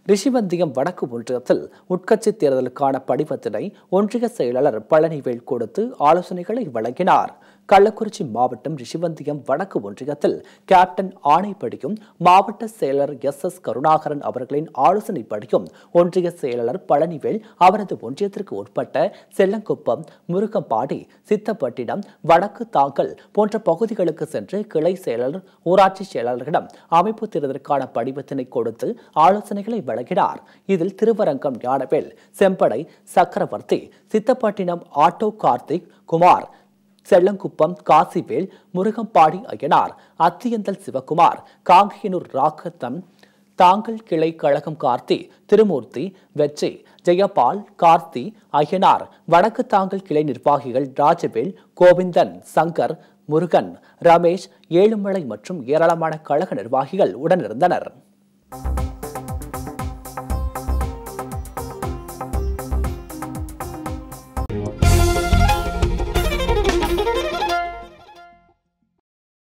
ரிஷிவந்தியம் வடக்கு ஒன்றியத்தில் உட்கட்சி தேர்தலுக்கான படிவத்தினை ஒன்றிய செயலாளர் பழனிவேல் கொடுத்து ஆலோசனைகளை வழங்கினார் கள்ளக்குறிச்சி மாவட்டம் ரிஷிவந்தியம் வடக்கு ஒன்றியத்தில் கேப்டன் ஆணைப்படியும் மாவட்ட செயலர் எஸ் எஸ் கருணாகரன் அவர்களின் ஆலோசனைப்படியும் ஒன்றிய செயலாளர் பழனிவேல் அவரது ஒன்றியத்திற்கு உட்பட்ட செல்லங்குப்பம் முருகம்பாடி சித்தப்பட்டினம் வடக்கு தாங்கல் போன்ற பகுதிகளுக்கு சென்று கிளை செயலர் ஊராட்சி செயலாளர்களிடம் அமைப்பு தேர்தலுக்கான படிவத்தினை கொடுத்து ஆலோசனைகளை வழங்கினார் இதில் திருவரங்கம் ஞானவேல் செம்படை சக்கரவர்த்தி சித்தப்பட்டினம் ஆட்டோ கார்த்திக் குமார் செல்லங்குப்பம் காசிவேல் முருகம்பாடி அய்யனார் அத்தியந்தல் சிவகுமார் காங்கியனூர் ராக்கத்தம் தாங்கல் கிளை கழகம் கார்த்தி திருமூர்த்தி வெற்றி ஜெயபால் கார்த்தி அய்யனார் வடக்கு தாங்கல் கிளை நிர்வாகிகள் ராஜவேல் கோவிந்தன் சங்கர் முருகன் ரமேஷ் ஏழுமலை மற்றும் ஏராளமான கழக நிர்வாகிகள் உடனிருந்தனர்